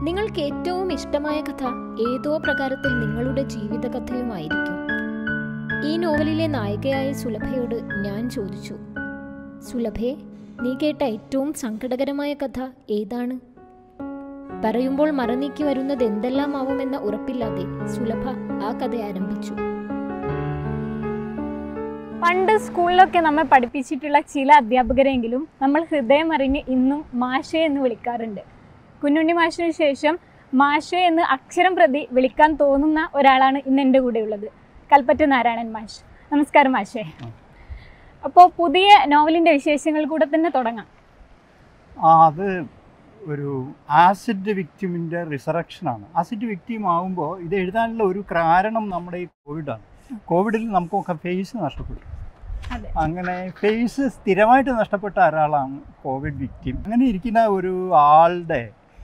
നിങ്ങൾക്ക് ഏറ്റവും ഇഷ്ടമായ കഥ ഏതോ പ്രകാരത്തിൽ നിങ്ങളുടെ ജീവിതകഥയുമായിരിക്കും ഈ നോവലിലെ നായികയായ സുലഭയോട് ഞാൻ ചോദിച്ചു സുലഭേ നീ കേട്ട ഏറ്റവും സങ്കടകരമായ കഥ ഏതാണ് പറയുമ്പോൾ മറനീക്കി വരുന്നത് എന്തെല്ലാം ആവുമെന്ന ഉറപ്പില്ലാതെ സുലഭ ആ കഥ ആരംഭിച്ചു പണ്ട് സ്കൂളിലൊക്കെ നമ്മെ പഠിപ്പിച്ചിട്ടുള്ള ചില അധ്യാപകരെങ്കിലും നമ്മൾ ഹൃദയം അറിഞ്ഞ് ഇന്നും മാഷെ എന്ന് വിളിക്കാറുണ്ട് കുഞ്ഞുണ്ണി മാഷിന് ശേഷം മാഷെ എന്ന് അക്ഷരം പ്രതി വിളിക്കാൻ തോന്നുന്ന ഒരാളാണ് ഇന്ന് എൻ്റെ കൂടെ ഉള്ളത് കൽപ്പറ്റ നാരായണൻ മാഷ് നമസ്കാരം മാഷേ അപ്പോൾ പുതിയ നോവലിൻ്റെ വിശേഷങ്ങൾ കൂടെ തന്നെ തുടങ്ങാം ആ അത് ഒരു ആസിഡ് വിക്റ്റിമിൻ്റെ റിസറക്ഷനാണ് ആസിഡ് വിക്റ്റിം ആകുമ്പോൾ ഇത് എഴുതാനുള്ള ഒരു കാരണം നമ്മുടെ ഈ കോവിഡാണ് കോവിഡിൽ നമുക്കൊക്കെ ഫേസ് നഷ്ടപ്പെട്ടു അതെ അങ്ങനെ ഫേസ് സ്ഥിരമായിട്ട് നഷ്ടപ്പെട്ട ഒരാളാണ് കോവിഡ് വിക്റ്റിം അങ്ങനെ ഇരിക്കുന്ന ഒരു ആളുടെ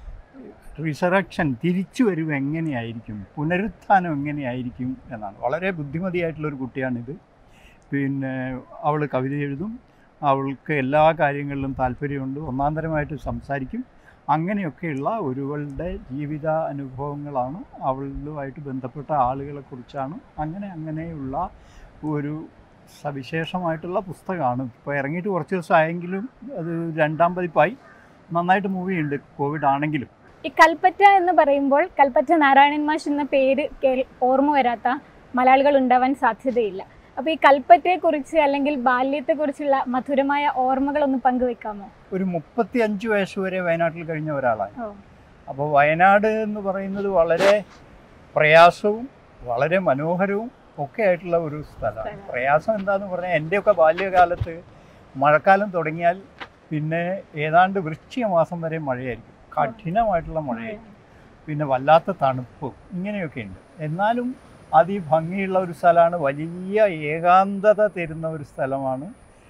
റിസറക്ഷൻ തിരിച്ചു വരും എങ്ങനെയായിരിക്കും പുനരുത്ഥാനം എങ്ങനെയായിരിക്കും എന്നാണ് വളരെ ബുദ്ധിമതിയായിട്ടുള്ള ഒരു കുട്ടിയാണിത് പിന്നെ അവൾ കവിത എഴുതും അവൾക്ക് എല്ലാ കാര്യങ്ങളിലും താല്പര്യമുണ്ട് ഒന്നാം തരമായിട്ട് സംസാരിക്കും അങ്ങനെയൊക്കെയുള്ള ഒരുവളുടെ ജീവിത അനുഭവങ്ങളാണ് അവളുമായിട്ട് ബന്ധപ്പെട്ട ആളുകളെക്കുറിച്ചാണ് അങ്ങനെ അങ്ങനെയുള്ള ഒരു സവിശേഷമായിട്ടുള്ള പുസ്തകമാണ് ഇപ്പോൾ ഇറങ്ങിയിട്ട് കുറച്ച് ദിവസമായെങ്കിലും അത് രണ്ടാം പതിപ്പായി നന്നായിട്ട് മൂവിയുണ്ട് കോവിഡ് ആണെങ്കിലും ഈ കൽപ്പറ്റ എന്ന് പറയുമ്പോൾ കൽപ്പറ്റ നാരായണൻ മാഷ് എന്ന പേര് കേൾ- ഓർമ്മ വരാത്ത മലയാളികൾ ഉണ്ടാവാൻ സാധ്യതയില്ല അപ്പോൾ ഈ കൽപ്പറ്റയെക്കുറിച്ച് അല്ലെങ്കിൽ ബാല്യത്തെക്കുറിച്ചുള്ള മധുരമായ ഓർമ്മകളൊന്ന് പങ്കുവെക്കാമോ ഒരു മുപ്പത്തി അഞ്ച് വയസ്സ് വരെ വയനാട്ടിൽ കഴിഞ്ഞ ഒരാളാണ് ഓ അപ്പോൾ വയനാട് എന്ന് പറയുന്നത് വളരെ പ്രയാസവും വളരെ മനോഹരവും ഒക്കെ ആയിട്ടുള്ള ഒരു സ്ഥലമാണ് സ്ഥലം. പ്രയാസം എന്താന്ന് പറഞ്ഞാൽ എൻ്റെയൊക്കെ ബാല്യകാലത്ത് മഴക്കാലം തുടങ്ങിയാൽ പിന്നെ ഏതാണ്ട് വൃശ്ചിക മാസം വരെ മഴയായിരിക്കും കഠിനമായിട്ടുള്ള മഴയായിരിക്കും പിന്നെ വല്ലാത്ത തണുപ്പും ഇങ്ങനെയൊക്കെ ഉണ്ട് എന്നാലും അതിഭംഗിയുള്ള ഒരു സ്ഥലമാണ് വലിയ ഏകാന്തത തരുന്ന ഒരു സ്ഥലമാണ്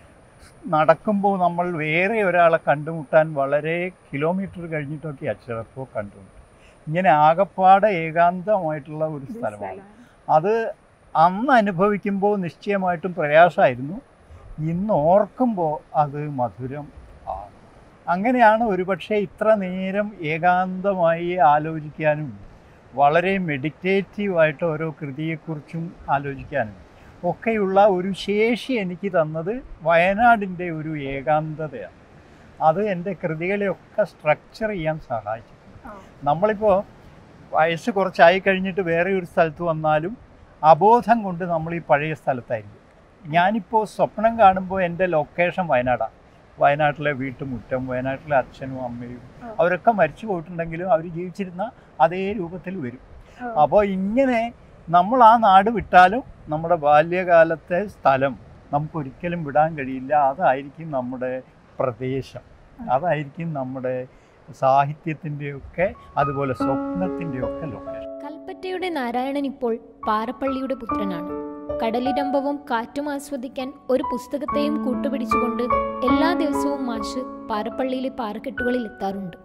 നടക്കുമ്പോൾ നമ്മൾ വേറെ ഒരാളെ കണ്ടുമുട്ടാൻ വളരെ കിലോമീറ്റർ കഴിഞ്ഞിട്ടൊക്കെ ചിലപ്പോൾ കണ്ടുമുട്ടും ഇങ്ങനെ ആകപ്പാടെ ഏകാന്തമായിട്ടുള്ള ഒരു സ്ഥലമാണ് അത് അന്ന് അനുഭവിക്കുമ്പോൾ നിശ്ചയമായിട്ടും പ്രയാസമായിരുന്നു ഇന്ന് ഓർക്കുമ്പോൾ അത് മധുരം ആണ് അങ്ങനെയാണ് ഒരുപക്ഷെ ഇത്ര നേരം ഏകാന്തമായി ആലോചിക്കാനും വളരെ മെഡിറ്റേറ്റീവായിട്ട് ഓരോ കൃതിയെക്കുറിച്ചും ആലോചിക്കാനും ഒക്കെയുള്ള ഒരു ശേഷി എനിക്ക് തന്നത് വയനാടിൻ്റെ ഒരു ഏകാന്തതയാണ് അത് എൻ്റെ കൃതികളെയൊക്കെ സ്ട്രക്ചർ ചെയ്യാൻ സഹായിച്ചിട്ടുണ്ട് നമ്മളിപ്പോൾ വയസ്സ് കുറച്ചായി കഴിഞ്ഞിട്ട് വേറെ ഒരു സ്ഥലത്ത് വന്നാലും അബോധം കൊണ്ട് നമ്മൾ ഈ പഴയ സ്ഥലത്തായിരിക്കും ഞാനിപ്പോൾ സ്വപ്നം കാണുമ്പോൾ എൻ്റെ ലൊക്കേഷൻ വയനാടാണ് വയനാട്ടിലെ വീട്ടുമുറ്റം വയനാട്ടിലെ അച്ഛനും അമ്മയും അവരൊക്കെ മരിച്ചു പോയിട്ടുണ്ടെങ്കിലും അവർ ജീവിച്ചിരുന്ന അതേ രൂപത്തിൽ വരും അപ്പോൾ ഇങ്ങനെ നമ്മൾ ആ നാട് വിട്ടാലും നമ്മുടെ ബാല്യകാലത്തെ സ്ഥലം നമുക്ക് ഒരിക്കലും വിടാൻ കഴിയില്ല അതായിരിക്കും നമ്മുടെ പ്രദേശം അതായിരിക്കും നമ്മുടെ സാഹിത്യത്തിൻ്റെയൊക്കെ അതുപോലെ സ്വപ്നത്തിൻ്റെയൊക്കെ ലൊക്കേഷൻ കൽപ്പറ്റയുടെ നാരായണൻ ഇപ്പോൾ പാറപ്പള്ളിയുടെ പുത്രനാണ് കടലിരമ്പവും കാറ്റും ആസ്വദിക്കാൻ ഒരു പുസ്തകത്തെയും കൂട്ടുപിടിച്ചുകൊണ്ട് എല്ലാ ദിവസവും മാഷ് പാറപ്പള്ളിയിലെ പാറക്കെട്ടുകളിൽ എത്താറുണ്ട്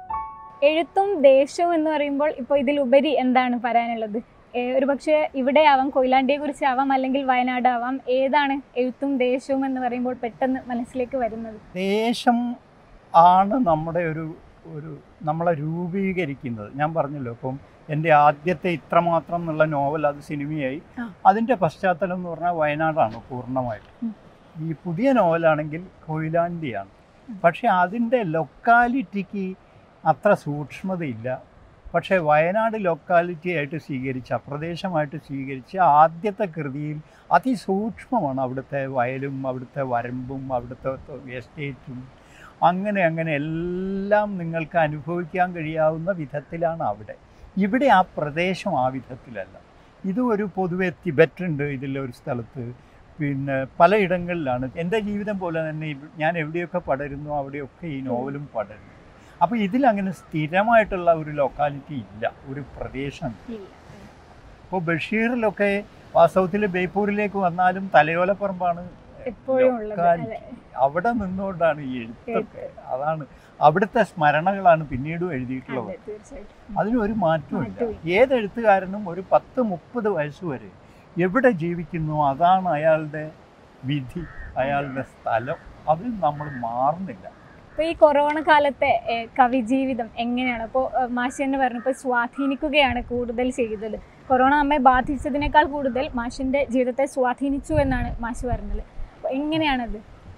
എഴുത്തും ദേശവും എന്ന് പറയുമ്പോൾ ഇപ്പോൾ ഇതിലുപരി എന്താണ് പറയാനുള്ളത് ഏഹ് ഒരു പക്ഷേ ഇവിടെ ആവാം കൊയിലാണ്ടിയെ കുറിച്ചാവാം അല്ലെങ്കിൽ വയനാടാവാം ഏതാണ് എഴുത്തും ദേശവും എന്ന് പറയുമ്പോൾ പെട്ടെന്ന് മനസ്സിലേക്ക് വരുന്നത് ദേശം ആണ് നമ്മുടെ ഒരു ഒരു നമ്മളെ രൂപീകരിക്കുന്നത് ഞാൻ പറഞ്ഞല്ലോ ഇപ്പം എൻ്റെ ആദ്യത്തെ ഇത്രമാത്രം എന്നുള്ള നോവൽ അത് സിനിമയായി ആ. അതിൻ്റെ പശ്ചാത്തലം എന്ന് പറഞ്ഞാൽ വയനാടാണ് പൂർണ്ണമായിട്ട് ഉം. ഈ പുതിയ നോവലാണെങ്കിൽ കൊയിലാണ്ടിയാണ് പക്ഷേ അതിൻ്റെ ലൊക്കാലിറ്റിക്ക് അത്ര സൂക്ഷ്മതയില്ല പക്ഷേ വയനാട് ലൊക്കാലിറ്റി ആയിട്ട് സ്വീകരിച്ച പ്രദേശമായിട്ട് സ്വീകരിച്ച ആദ്യത്തെ കൃതിയിൽ അതിസൂക്ഷ്മമാണ് അവിടുത്തെ വയലും അവിടുത്തെ വരമ്പും അവിടുത്തെ എസ്റ്റേറ്റും അങ്ങനെ അങ്ങനെ എല്ലാം നിങ്ങൾക്ക് അനുഭവിക്കാൻ കഴിയാവുന്ന വിധത്തിലാണ് അവിടെ ഇവിടെ ആ പ്രദേശം ആ വിധത്തിലല്ല ഇത് ഒരു പൊതുവെ ടിബറ്റ് ഉണ്ട് ഇതിലെ ഒരു സ്ഥലത്ത് പിന്നെ പലയിടങ്ങളിലാണ് എൻ്റെ ജീവിതം പോലെ തന്നെ ഇവ- ഞാൻ എവിടെയൊക്കെ പടരുന്നു അവിടെയൊക്കെ ഈ നോവലും പടരുന്നു അപ്പോൾ ഇതിലങ്ങനെ സ്ഥിരമായിട്ടുള്ള ഒരു ലൊക്കാലിറ്റി ഇല്ല ഒരു പ്രദേശം ഇപ്പോൾ ബഷീറിലൊക്കെ വാസ്തവത്തിൽ ബേപ്പൂരിലേക്ക് വന്നാലും തലയോലപ്പറമ്പാണ് എപ്പോഴും ഉള്ളത് locality. അതെ. അവിടെ നിന്നുകൊണ്ടാണ് ഈ എഴുത്തൊക്കെ അതാണ് അവിടുത്തെ സ്മരണകളാണ് പിന്നീടും എഴുതിയിട്ടുള്ളത് അതെ തീർച്ചയായിട്ടും അതിനൊരു മാറ്റമില്ല മാറ്റമില്ല. ഏത് എഴുത്തുകാരനും ഒരു പത്ത് മുപ്പത് വയസ്സ് വരെ എവിടെ ജീവിക്കുന്നു അതാണ് അയാളുടെ വിധി അയാളുടെ സ്ഥലം അത് നമ്മൾ മാറുന്നില്ല അപ്പോൾ ഈ കൊറോണ കാലത്തെ ഏഹ്, കവിജീവിതം എങ്ങനെയാണ് അപ്പോൾ മാഷി തന്നെ പറഞ്ഞു ഇപ്പോൾ സ്വാധീനിക്കുകയാണ് കൂടുതൽ ചെയ്തത് കൊറോണ നമ്മെ ബാധിച്ചതിനേക്കാൾ കൂടുതൽ മാഷിൻ്റെ ജീവിതത്തെ സ്വാധീനിച്ചു എന്നാണ് മാഷ് പറഞ്ഞത് അപ്പോൾ എങ്ങനെയാണത്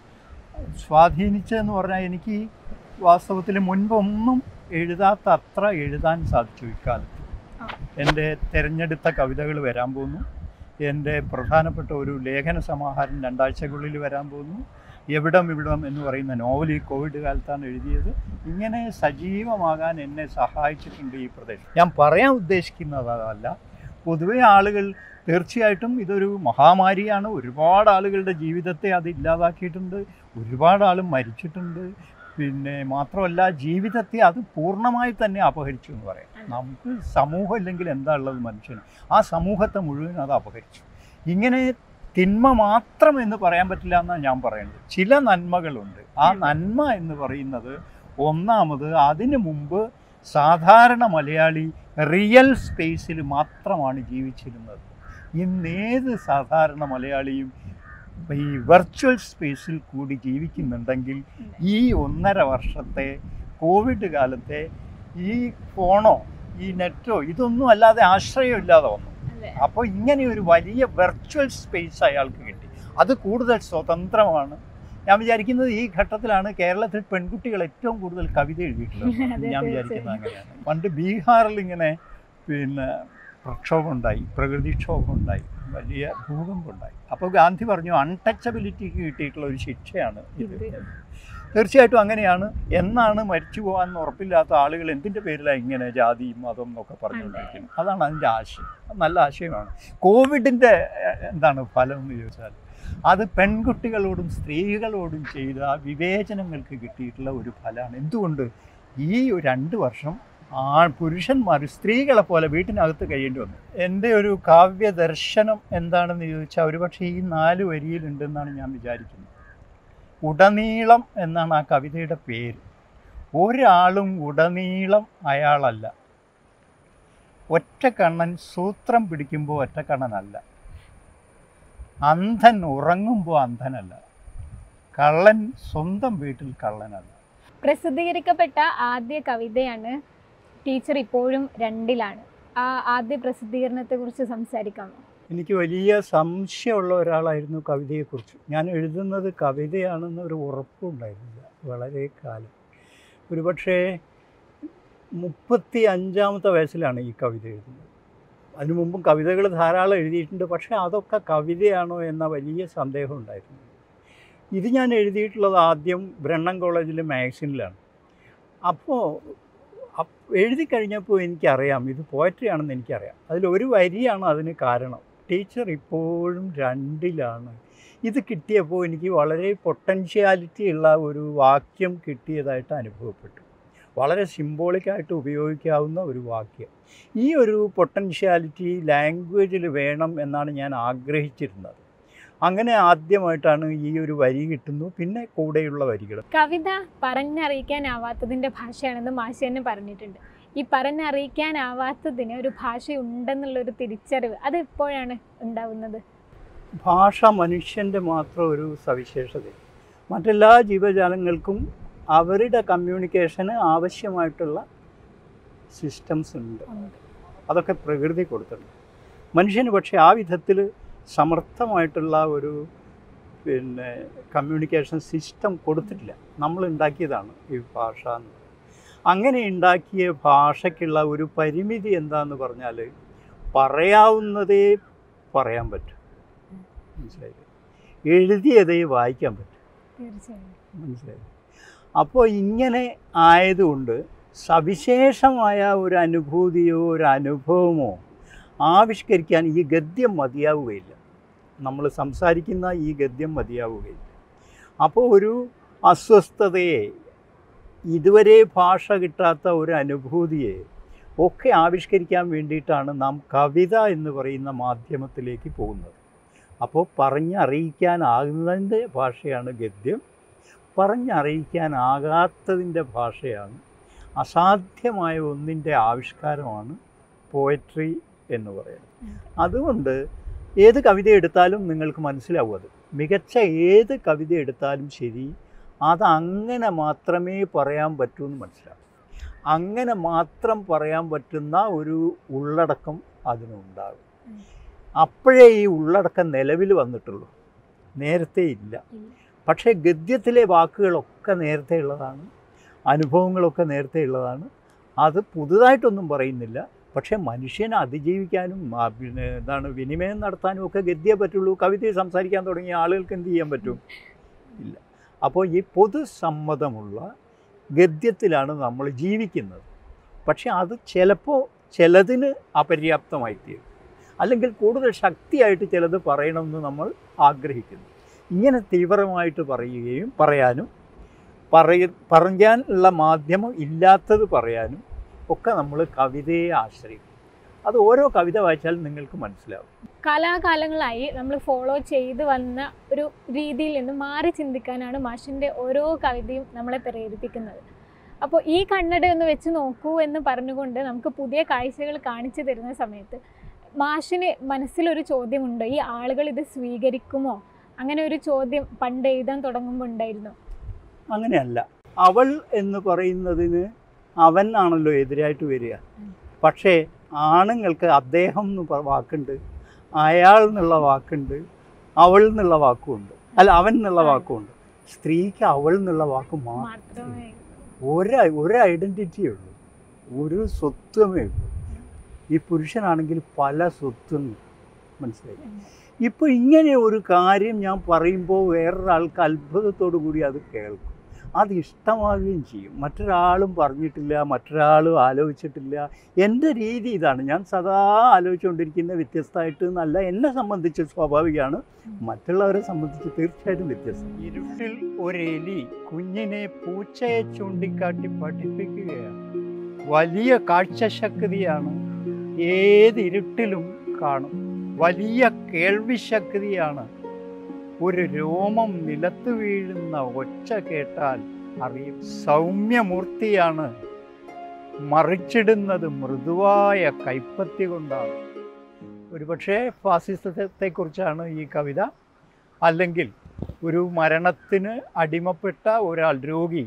സ്വാധീനിച്ചതെന്ന് പറഞ്ഞാൽ എനിക്ക് വാസ്തവത്തിൽ മുൻപൊന്നും എഴുതാത്ത അത്ര എഴുതാൻ സാധിച്ചു ഇക്കാലത്ത് ആ. എൻ്റെ തിരഞ്ഞെടുത്ത കവിതകൾ വരാൻ പോകുന്നു എൻ്റെ പ്രധാനപ്പെട്ട ഒരു ലേഖന സമാഹാരം രണ്ടാഴ്ചക്കുള്ളിൽ വരാൻ പോകുന്നു എവിടം ഇവിടം എന്ന് പറയുന്ന നോവൽ ഈ കോവിഡ് കാലത്താണ് എഴുതിയത് ഇങ്ങനെ സജീവമാകാൻ എന്നെ സഹായിച്ചിട്ടുണ്ട് ഈ പ്രദേശം ഞാൻ പറയാൻ ഉദ്ദേശിക്കുന്നത് അതല്ല പൊതുവെ ആളുകൾ തീർച്ചയായിട്ടും ഇതൊരു മഹാമാരിയാണ് ഒരുപാട് ആളുകളുടെ ജീവിതത്തെ അത് ഇല്ലാതാക്കിയിട്ടുണ്ട് ഒരുപാട് ആൾ മരിച്ചിട്ടുണ്ട് പിന്നെ മാത്രമല്ല ജീവിതത്തെ അത് പൂർണ്ണമായി തന്നെ അപഹരിച്ചു എന്ന് പറയാം നമുക്ക് സമൂഹം ഇല്ലെങ്കിൽ എന്താ ഉള്ളത് മനുഷ്യന് ആ സമൂഹത്തെ മുഴുവൻ അത് അപഹരിച്ചു ഇങ്ങനെ തിന്മ മാത്രം എന്ന് പറയാൻ പറ്റില്ല എന്നാണ് ഞാൻ പറയുന്നത് ചില നന്മകളുണ്ട് ആ നന്മ എന്ന് പറയുന്നത് ഒന്നാമത് അതിനു മുമ്പ് സാധാരണ മലയാളി റിയൽ സ്പേസിൽ മാത്രമാണ് ജീവിച്ചിരുന്നത് ഇന്നേത് സാധാരണ മലയാളിയും ഈ വെർച്വൽ സ്പേസിൽ കൂടി ജീവിക്കുന്നുണ്ടെങ്കിൽ ഈ ഒന്നര വർഷത്തെ കോവിഡ് കാലത്തെ ഈ ഫോണോ ഈ നെറ്റോ ഇതൊന്നും അല്ലാതെ ആശ്രയമില്ലാതെ വന്നു അതെ അപ്പോൾ ഇങ്ങനെ ഒരു വലിയ വെർച്വൽ സ്പേസ് അയാൾക്ക് കിട്ടി അത് കൂടുതൽ സ്വതന്ത്രമാണ് ഞാൻ വിചാരിക്കുന്നത് ഈ ഘട്ടത്തിലാണ് കേരളത്തിൽ പെൺകുട്ടികൾ ഏറ്റവും കൂടുതൽ കവിത എഴുതിയിട്ടുള്ളത് അതെ, ഞാൻ തീർച്ചയായും. വിചാരിക്കുന്നത് അങ്ങനെയാണ് പണ്ട് ബീഹാറിൽ ഇങ്ങനെ പിന്നെ പ്രക്ഷോഭം ഉണ്ടായി പ്രകൃതിക്ഷോഭം ഉണ്ടായി വലിയ ഭൂകമ്പം ഉണ്ടായി അപ്പോൾ ഗാന്ധി പറഞ്ഞു അൺടച്ചബിലിറ്റിക്ക് കിട്ടിയിട്ടുള്ള ഒരു ശിക്ഷയാണ് ഇത് ഇത്. തീർച്ചയായിട്ടും അങ്ങനെയാണ് എന്നാണ് മരിച്ചു പോകാൻ ഉറപ്പില്ലാത്ത ആളുകൾ എന്തിൻ്റെ പേരിലാണ് ഇങ്ങനെ ജാതി മതം എന്നൊക്കെ പറഞ്ഞുകൊണ്ടിരിക്കുന്നത് അതാണ് അതിൻ്റെ ആശയം അത് നല്ല ആശയമാണ് കോവിഡിൻ്റെ എഹ്, എന്താണ് ഫലം എന്ന് ചോദിച്ചാൽ അത് പെൺകുട്ടികളോടും സ്ത്രീകളോടും ചെയ്ത വിവേചനങ്ങൾക്ക് കിട്ടിയിട്ടുള്ള ഒരു ഫലമാണ് എന്തുകൊണ്ട് ഈ ഒരു രണ്ട് വർഷം ആ പുരുഷന്മാർ സ്ത്രീകളെ പോലെ വീട്ടിനകത്ത് കഴിയേണ്ടി വന്നു എൻ്റെ ഒരു കാവ്യ ദർശനം എന്താണെന്ന് ചോദിച്ചാൽ ഒരുപക്ഷെ ഈ നാല് വരിയിലുണ്ടെന്നാണ് ഞാൻ വിചാരിക്കുന്നത് ഉടനീളം എന്നാണ് ആ കവിതയുടെ പേര് ഒരാളും ഉടനീളം അയാളല്ല ഒറ്റക്കണ്ണൻ സൂത്രം പിടിക്കുമ്പോൾ ഒറ്റക്കണ്ണനല്ല അന്ധൻ ഉറങ്ങുമ്പോൾ അന്ധനല്ല കള്ളൻ സ്വന്തം വീട്ടിൽ കള്ളനല്ല പ്രസിദ്ധീകരിക്കപ്പെട്ട ആദ്യ കവിതയാണ് ടീച്ചർ ഇപ്പോഴും രണ്ടിലാണ് ആ ആദ്യ പ്രസിദ്ധീകരണത്തെക്കുറിച്ച് സംസാരിക്കാമോ എനിക്ക് വലിയ സംശയമുള്ള ഒരാളായിരുന്നു കവിതയെക്കുറിച്ച് ഞാൻ എഴുതുന്നത് കവിതയാണെന്ന് ഒരു ഉറപ്പുണ്ടായിരുന്നില്ല വളരെ കാലം ഒരുപക്ഷേ മുപ്പത്തി അഞ്ചാമത്തെ വയസ്സിലാണ് ഈ കവിത എഴുതുന്നത് അതിനു മുമ്പും കവിതകൾ ധാരാളം എഴുതിയിട്ടുണ്ട് പക്ഷേ അതൊക്കെ കവിതയാണോ എന്ന വലിയ സന്ദേഹം ഉണ്ടായിരുന്നു ഇത് ഞാൻ എഴുതിയിട്ടുള്ളത് ആദ്യം ബ്രണ്ണൻ കോളേജിലെ മാഗസിനിലാണ് അപ്പോൾ അപ്പ് എഴുതി കഴിഞ്ഞപ്പോൾ എനിക്കറിയാം ഇത് പോയട്രി ആണെന്ന് എനിക്കറിയാം അതിലൊരു വരിയാണ് അതിന് കാരണം ടീച്ചർ ഇപ്പോഴും രണ്ടിലാണ് ഇത് കിട്ടിയപ്പോൾ എനിക്ക് വളരെ പൊട്ടൻഷ്യാലിറ്റി ഉള്ള ഒരു വാക്യം കിട്ടിയതായിട്ട് അനുഭവപ്പെട്ടു വളരെ സിംബോളിക്കായിട്ട് ഉപയോഗിക്കാവുന്ന ഒരു വാക്യം ഈ ഒരു പൊട്ടൻഷ്യാലിറ്റി ലാംഗ്വേജിൽ വേണം എന്നാണ് ഞാൻ ആഗ്രഹിച്ചിരുന്നത് അങ്ങനെ ആദ്യമായിട്ടാണ് ഈ ഒരു വരി കിട്ടുന്നു പിന്നെ കൂടെയുള്ള വരികൾ കവിത പറഞ്ഞറിയിക്കാനാവാത്തതിൻ്റെ ഭാഷയാണെന്ന് മാഷി തന്നെ പറഞ്ഞിട്ടുണ്ട് ഈ പറഞ്ഞറിയിക്കാനാവാത്തതിന് ഒരു ഭാഷ ഉണ്ടെന്നുള്ളൊരു തിരിച്ചറിവ് അത് എപ്പോഴാണ് ഉണ്ടാവുന്നത് ഭാഷ മനുഷ്യൻ്റെ മാത്രം ഒരു സവിശേഷത മറ്റെല്ലാ ജീവജാലങ്ങൾക്കും അവരുടെ കമ്മ്യൂണിക്കേഷന് ആവശ്യമായിട്ടുള്ള സിസ്റ്റംസ് ഉണ്ട് അതൊക്കെ പ്രകൃതി കൊടുത്തിട്ടുണ്ട് മനുഷ്യന് പക്ഷേ ആ വിധത്തിൽ സമർത്ഥമായിട്ടുള്ള ഒരു പിന്നെ കമ്മ്യൂണിക്കേഷൻ സിസ്റ്റം കൊടുത്തിട്ടില്ല നമ്മൾ ഉണ്ടാക്കിയതാണ് ഈ ഭാഷ എന്ന് പറയുന്നത്. അങ്ങനെ ഉണ്ടാക്കിയ ഭാഷയ്ക്കുള്ള ഒരു പരിമിതി എന്താന്ന് പറഞ്ഞാൽ പറയാവുന്നതേ പറയാൻ പറ്റും മനസ്സിലായില്ലേ എഴുതിയതേ വായിക്കാൻ പറ്റും തീർച്ചയായും മനസ്സിലായി അപ്പോൾ ഇങ്ങനെ ആയതുകൊണ്ട് സവിശേഷമായ ഒരു അനുഭൂതിയോ ഒരു അനുഭവമോ ആവിഷ്കരിക്കാൻ ഈ ഗദ്യം മതിയാവുകയില്ല നമ്മൾ സംസാരിക്കുന്ന ഈ ഗദ്യം മതിയാവുകയില്ല അപ്പോൾ ഒരു അസ്വസ്ഥതയെ ഇതുവരെ ഭാഷ കിട്ടാത്ത ഒരു അനുഭൂതിയെ ഒക്കെ ആവിഷ്കരിക്കാൻ വേണ്ടിയിട്ടാണ് നാം കവിത എന്ന് പറയുന്ന മാധ്യമത്തിലേക്ക് പോകുന്നത് അപ്പോൾ പറഞ്ഞറിയിക്കാനാകുന്നതിൻ്റെ ഭാഷയാണ് ഗദ്യം പറഞ്ഞറിയിക്കാനാകാത്തതിൻ്റെ ഭാഷയാണ് അസാധ്യമായ ഒന്നിൻ്റെ ആവിഷ്കാരമാണ് പോയട്രി എന്ന് പറയുന്നത് അതുകൊണ്ട് ഏത് കവിത എടുത്താലും നിങ്ങൾക്ക് മനസ്സിലാവും അത് മികച്ച ഏത് കവിത എടുത്താലും ശരി അത് അങ്ങനെ മാത്രമേ പറയാൻ പറ്റൂ എന്ന് മനസ്സിലാവും അങ്ങനെ മാത്രം പറയാൻ പറ്റുന്ന ഒരു ഉള്ളടക്കം അതിനുണ്ടാകും ഉം. അപ്പോഴേ ഈ ഉള്ളടക്കം നിലവിൽ വന്നിട്ടുള്ളൂ നേരത്തെ ഇല്ല ഇല്ല. പക്ഷേ ഗദ്യത്തിലെ വാക്കുകളൊക്കെ നേരത്തെ ഉള്ളതാണ് അനുഭവങ്ങളൊക്കെ നേരത്തെ ഉള്ളതാണ് അത് പുതുതായിട്ടൊന്നും പറയുന്നില്ല പക്ഷേ മനുഷ്യനെ അതിജീവിക്കാനും ആ, പിന്നെ എന്താണ് വിനിമയം നടത്താനും ഒക്കെ ഗദ്യേ പറ്റുള്ളൂ കവിതയെ സംസാരിക്കാൻ തുടങ്ങിയ ആളുകൾക്ക് എന്ത് ചെയ്യാൻ പറ്റും ഇല്ല അപ്പോൾ ഈ പൊതുസമ്മതമുള്ള ഗദ്യത്തിലാണ് നമ്മൾ ജീവിക്കുന്നത് പക്ഷെ അത് ചിലപ്പോൾ ചിലതിന് അപര്യാപ്തമായി തീരും അല്ലെങ്കിൽ കൂടുതൽ ശക്തിയായിട്ട് ചിലത് പറയണമെന്ന് നമ്മൾ ആഗ്രഹിക്കുന്നു ഇങ്ങനെ തീവ്രമായിട്ട് പറയുകയും പറയാനും പറയ പറയാനുള്ള മാധ്യമം ഇല്ലാത്തത് പറയാനും ഒക്കെ നമ്മൾ കവിതയെ ആശ്രയിക്കും അത് ഓരോ കവിത വായിച്ചാൽ നിങ്ങൾക്ക് മനസ്സിലാവും കാലാകാലങ്ങളായി നമ്മൾ ഫോളോ ചെയ്ത് വന്ന ഒരു രീതിയിൽ നിന്ന് മാറി ചിന്തിക്കാനാണ് മാഷിൻ്റെ ഓരോ കവിതയും നമ്മളെ പ്രേരിപ്പിക്കുന്നത് അപ്പോൾ ഈ കണ്ണട ഒന്ന് വെച്ച് നോക്കൂ എന്ന് പറഞ്ഞുകൊണ്ട് നമുക്ക് പുതിയ കാഴ്ചകൾ കാണിച്ചു തരുന്ന സമയത്ത് മാഷിന് മനസ്സിലൊരു ചോദ്യമുണ്ടോ ഈ ആളുകൾ ഇത് സ്വീകരിക്കുമോ അങ്ങനെ ഒരു ചോദ്യം പണ്ട് എഴുതാൻ തുടങ്ങുമ്പോൾ ഉണ്ടായിരുന്നു അങ്ങനെയല്ല അവൾ എന്ന് പറയുന്നതിന് അവൻ ആണല്ലോ എതിരായിട്ട് വരിക പക്ഷേ ആണുങ്ങൾക്ക് അദ്ദേഹം എന്ന് പ- വാക്കുണ്ട് അയാൾ എന്നുള്ള വാക്കുണ്ട് അവൾ എന്നുള്ള വാക്കുമുണ്ട് അല്ല അവൻ എന്നുള്ള വാക്കുമുണ്ട് സ്ത്രീക്ക് അവൾ എന്നുള്ള വാക്ക് മാത്രം മാത്രമേ ഒരു ഒരു ഐഡൻറ്റിറ്റിയേ ഉള്ളൂ ഒരു സ്വത്വമേ ഉള്ളൂ ഈ പുരുഷനാണെങ്കിൽ പല സ്വത്വം മനസ്സിലായി ഇപ്പോൾ ഇങ്ങനെ ഒരു കാര്യം ഞാൻ പറയുമ്പോൾ വേറൊരാൾക്ക് അത്ഭുതത്തോടു കൂടി അത് കേൾക്കും അത് ഇഷ്ടമാവുകയും ചെയ്യും മറ്റൊരാളും പറഞ്ഞിട്ടില്ല മറ്റൊരാളും ആലോചിച്ചിട്ടില്ല എൻ്റെ രീതി ഇതാണ് ഞാൻ സദാ ആലോചിച്ചുകൊണ്ടിരിക്കുന്ന വ്യത്യസ്തമായിട്ട് എന്നല്ല എന്നെ സംബന്ധിച്ച് സ്വാഭാവികമാണ് മറ്റുള്ളവരെ സംബന്ധിച്ച് തീർച്ചയായിട്ടും വ്യത്യസ്തം ഇരുട്ടിൽ ഒരു എലി കുഞ്ഞിനെ പൂച്ചയെ ചൂണ്ടിക്കാട്ടി പഠിപ്പിക്കുകയാണ് വലിയ കാഴ്ചശക്തിയാണ് ഏത് ഇരുട്ടിലും കാണും വലിയ കേൾവിശക്തിയാണ് ഒരു രോമം നിലത്ത് വീഴുന്ന ഒച്ച കേട്ടാൽ അറിയും സൗമ്യമൂർത്തിയാണ് മറിച്ചിടുന്നത് മൃദുവായ കൈപ്പത്തി കൊണ്ടാണ് ഒരുപക്ഷെ ഫാസിസത്തെക്കുറിച്ചാണ് ഈ കവിത അല്ലെങ്കിൽ ഒരു മരണത്തിന് അടിമപ്പെട്ട ഒരാൾ രോഗി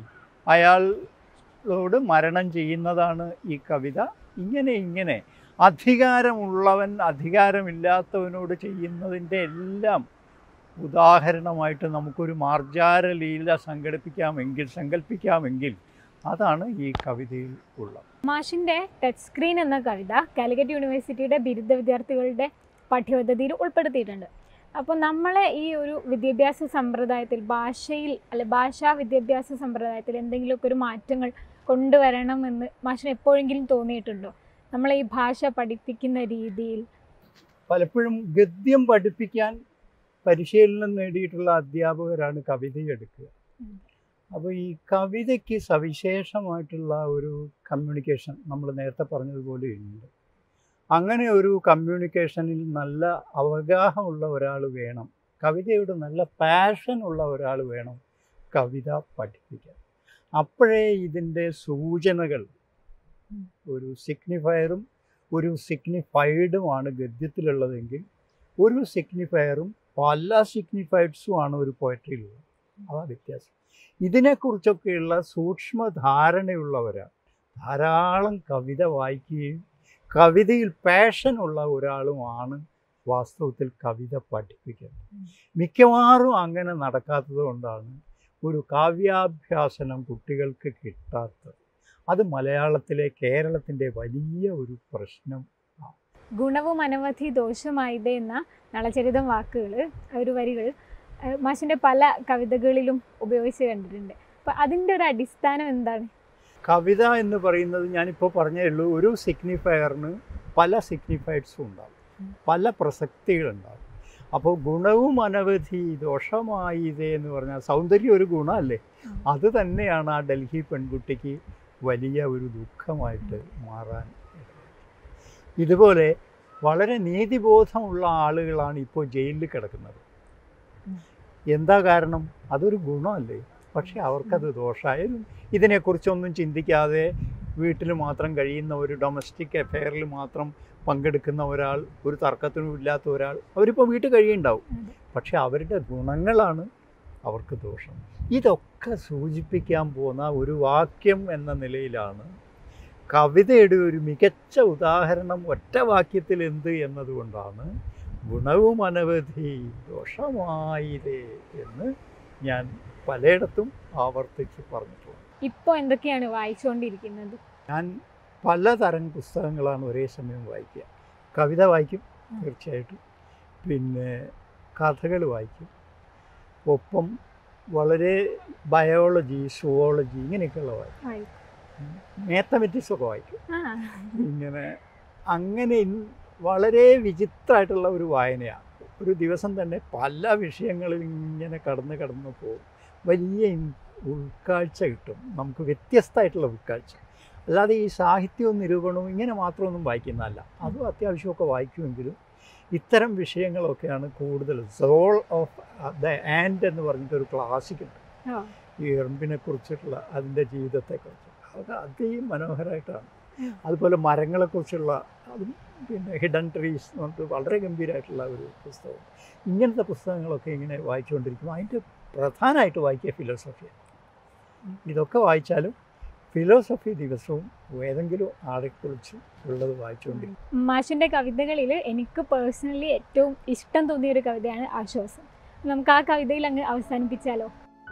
അയാളോട് മരണം ചെയ്യുന്നതാണ് ഈ കവിത ഇങ്ങനെ ഇങ്ങനെ അധികാരമുള്ളവൻ അധികാരമില്ലാത്തവനോട് ചെയ്യുന്നതിൻ്റെ എല്ലാം ഉദാഹരണമായിട്ട് നമുക്കൊരു മാർജാര ലീല സംഘടിപ്പിക്കാമെങ്കിൽ സങ്കല്പിക്കാമെങ്കിൽ അതാണ് ഈ കവിതയിൽ ഉള്ളത് മാഷിന്റെ ടച്ച് സ്ക്രീൻ എന്ന കവിത കാലിക്കറ്റ് യൂണിവേഴ്സിറ്റിയുടെ ബിരുദ വിദ്യാർത്ഥികളുടെ പാഠ്യപദ്ധതിയിൽ ഉൾപ്പെടുത്തിയിട്ടുണ്ട് അപ്പോൾ നമ്മളെ ഈ ഒരു വിദ്യാഭ്യാസ സമ്പ്രദായത്തിൽ ഭാഷയിൽ അല്ലെ ഭാഷാ വിദ്യാഭ്യാസ സമ്പ്രദായത്തിൽ എന്തെങ്കിലുമൊക്കെ ഒരു മാറ്റങ്ങൾ കൊണ്ടുവരണമെന്ന് മാഷിന് എപ്പോഴെങ്കിലും തോന്നിയിട്ടുണ്ടോ നമ്മളെ ഈ ഭാഷ പഠിപ്പിക്കുന്ന രീതിയിൽ പലപ്പോഴും ഗദ്യം പഠിപ്പിക്കാൻ പരിശീലനം നേടിയിട്ടുള്ള അധ്യാപകരാണ് കവിതയെടുക്കുക ഉം. അപ്പോൾ ഈ കവിതയ്ക്ക് സവിശേഷമായിട്ടുള്ള ഒരു കമ്മ്യൂണിക്കേഷൻ നമ്മൾ നേരത്തെ പറഞ്ഞതുപോലെ ഉണ്ട് അങ്ങനെ ഒരു കമ്മ്യൂണിക്കേഷനിൽ നല്ല അവഗാഹമുള്ള ഒരാൾ വേണം കവിതയോട് നല്ല പാഷൻ ഉള്ള ഒരാൾ വേണം കവിത പഠിപ്പിക്കാൻ അപ്പോഴേ ഇതിൻ്റെ സൂചനകൾ ഉം. ഒരു സിഗ്നിഫയറും ഒരു സിഗ്നിഫൈഡുമാണ് ഗദ്യത്തിലുള്ളതെങ്കിൽ ഒരു സിഗ്നിഫയറും പല സിഗ്നിഫൈഡ്സുമാണ് ഒരു പോയട്രിയിലുള്ളത് അതാ വ്യത്യാസം ഇതിനെക്കുറിച്ചൊക്കെയുള്ള സൂക്ഷ്മ ധാരണയുള്ളവരാണ് ധാരാളം കവിത വായിക്കുകയും കവിതയിൽ പാഷനുള്ള ഒരാളുമാണ് വാസ്തവത്തിൽ കവിത പഠിപ്പിക്കുന്നത് മിക്കവാറും അങ്ങനെ നടക്കാത്തത് കൊണ്ടാണ് ഒരു കാവ്യാഭ്യാസനം കുട്ടികൾക്ക് കിട്ടാത്തത് അത് മലയാളത്തിലെ കേരളത്തിൻ്റെ വലിയ ഒരു പ്രശ്നം ഗുണവും അനവധി ദോഷമായത് എന്ന നളചരിതം വാക്കുകൾ ഒരു വരികൾ ഏഹ് മാഷിന്റെ പല കവിതകളിലും ഉപയോഗിച്ച് കണ്ടിട്ടുണ്ട് അപ്പോൾ അതിൻ്റെ ഒരു അടിസ്ഥാനം എന്താണ് കവിത എന്ന് പറയുന്നത് ഞാനിപ്പോൾ പറഞ്ഞേ ഉള്ളൂ ഒരു സിഗ്നിഫയറിന് പല സിഗ്നിഫൈഡ്സും ഉണ്ടാവും പല പ്രസക്തികളുണ്ടാവും അപ്പോൾ ഗുണവും അനവധി ദോഷമായിതേ എന്ന് പറഞ്ഞാൽ സൗന്ദര്യം ഒരു ഗുണമല്ലേ ഉം. അത് തന്നെയാണ് ആ ഡൽഹി പെൺകുട്ടിക്ക് വലിയ ഒരു ദുഃഖമായിട്ട് മാറാൻ ഇടയായത്. ഇതുപോലെ വളരെ നീതിബോധമുള്ള ആളുകളാണ് ഇപ്പോൾ ജയിലിൽ കിടക്കുന്നത് ഉം. എന്താ കാരണം അതൊരു ഗുണമല്ലേ പക്ഷെ അവർക്കത് ദോഷമായാലും ഇതിനെക്കുറിച്ചൊന്നും ചിന്തിക്കാതെ വീട്ടിൽ മാത്രം കഴിയുന്ന ഒരു ഡൊമസ്റ്റിക് അഫെയറിൽ മാത്രം പങ്കെടുക്കുന്ന ഒരാൾ ഒരു തർക്കത്തിനും ഇല്ലാത്ത ഒരാൾ അവരിപ്പോൾ വീട്ടിൽ കഴിയുണ്ടാവും അതെ. പക്ഷെ അവരുടെ ഗുണങ്ങളാണ് അവർക്ക് ദോഷം ഇതൊക്കെ സൂചിപ്പിക്കാൻ പോകുന്ന ഒരു വാക്യം എന്ന നിലയിലാണ് കവിതയുടെ ഒരു മികച്ച ഉദാഹരണം ഒറ്റ വാക്യത്തിൽ എന്ത് എന്നതുകൊണ്ടാണ് ഗുണവും അനവധി ദോഷമായിരേ എന്ന് ഞാൻ പലയിടത്തും ആവർത്തിച്ച് പറഞ്ഞിട്ടുള്ളത് ഇപ്പോൾ എന്തൊക്കെയാണ് വായിച്ചുകൊണ്ടിരിക്കുന്നത് ഞാൻ പലതരം പുസ്തകങ്ങളാണ് ഒരേ സമയം വായിക്കുക കവിത വായിക്കും തീർച്ചയായിട്ടും പിന്നെ കഥകൾ വായിക്കും ഒപ്പം വളരെ ബയോളജി സുവോളജി ഇങ്ങനെയൊക്കെയുള്ള വായിക്കും വായി- മാത്തമെറ്റിക്സ് ഒക്കെ വായിക്കും ആ ഇങ്ങനെ അങ്ങനെ ഇൻ- വളരെ വിചിത്രമായിട്ടുള്ള ഒരു വായനയാണ് ഒരു ദിവസം തന്നെ പല വിഷയങ്ങളിൽ ഇങ്ങനെ കടന്ന് കടന്ന് പോകും വലിയ ഇൻ- ഉൾക്കാഴ്ച കിട്ടും നമുക്ക് വ്യത്യസ്തമായിട്ടുള്ള ഉൾക്കാഴ്ച അല്ലാതെ ഈ സാഹിത്യവും നിരൂപണവും ഇങ്ങനെ മാത്രമൊന്നും വായിക്കുന്നതല്ല അതും അത്യാവശ്യമൊക്കെ വായിക്കുമെങ്കിലും ഇത്തരം വിഷയങ്ങളൊക്കെയാണ് കൂടുതൽ സോൾ ഓഫ് ദ ആൻഡ് എന്ന് പറഞ്ഞിട്ടൊരു ക്ലാസിക്കുണ്ട് ആ. ഈ എറുമ്പിനെ കുറിച്ചിട്ടുള്ള അതിൻ്റെ ജീവിതത്തെക്കുറിച്ച് അതൊക്കെ അതിമനോഹരമായിട്ടാണ് ഉം. അതുപോലെ മരങ്ങളെക്കുറിച്ചുള്ള അതും പിന്നെ ഹിഡൻ ട്രീസ് എന്ന് പറഞ്ഞിട്ട് വളരെ ഗംഭീരമായിട്ടുള്ള ഒരു പുസ്തകം ഇങ്ങനത്തെ പുസ്തകങ്ങളൊക്കെ ഇങ്ങനെ വായിച്ചുകൊണ്ടിരിക്കും അതിൻ്റെ പ്രധാനമായിട്ട് വായിക്കുക ഫിലോസഫിയാണ് ഇതൊക്കെ വായിച്ചാലും ഫിലോസഫി ദിവസവും ഏതെങ്കിലും ആളെക്കുറിച്ച് ഉള്ളത് വായിച്ചുകൊണ്ടിരിക്കും മാഷിൻ്റെ കവിതകളിൽ എനിക്ക് പേഴ്സണലി ഏറ്റവും ഇഷ്ടം തോന്നിയ ഒരു കവിതയാണ് ആശ്വാസം നമുക്ക് ആ കവിതയിൽ അങ്ങ് അവസാനിപ്പിച്ചാലോ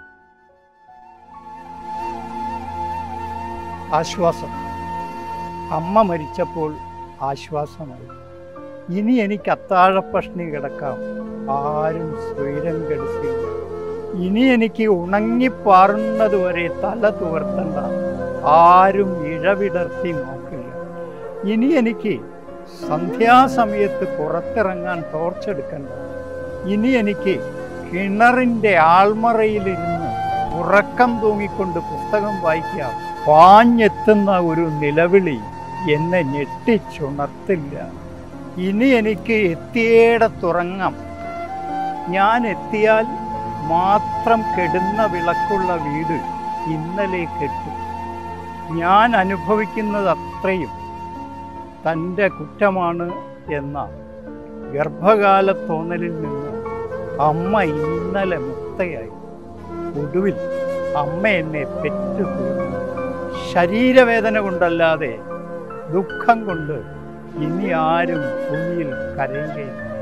ആശ്വാസം അമ്മ മരിച്ചപ്പോൾ ആശ്വാസമായി ഇനി എനിക്ക് അത്താഴപ്പഷ്ണി കിടക്കാം ആരും സ്വൈരം കെടുത്തില്ല ഇനി എനിക്ക് ഉണങ്ങിപ്പാറുന്നതുവരെ തല തുവർത്തണ്ട ആരും ഇഴവിടർത്തി നോക്കില്ല ഇനി എനിക്ക് സന്ധ്യാസമയത്ത് പുറത്തിറങ്ങാൻ ടോർച്ചെടുക്കണ്ട ഇനി എനിക്ക് കിണറിൻ്റെ ആൾമറയിലിരുന്ന് ഉറക്കം തൂങ്ങിക്കൊണ്ട് പുസ്തകം വായിക്കാം പാഞ്ഞെത്തുന്ന ഒരു നിലവിളി എന്നെ ഞെട്ടിച്ചുണർത്തില്ല ഇനി എനിക്ക് എത്തിയേടത്തുറങ്ങാം ഞാൻ എത്തിയാൽ മാത്രം കെടുന്ന വിളക്കുള്ള വീട് ഇന്നലെ കെട്ടു ഞാൻ അനുഭവിക്കുന്നത് അത്രയും തൻ്റെ കുറ്റമാണ് എന്ന ഗർഭകാല തോന്നലിൽ നിന്ന് അമ്മ ഇന്നലെ മുക്തയായി ഒടുവിൽ അമ്മ എന്നെ പെറ്റുപോയി ശരീരവേദന കൊണ്ടല്ലാതെ ദുഃഖം കൊണ്ട് ഇനി ആരും ഭൂമിയിൽ കരയുകയില്ല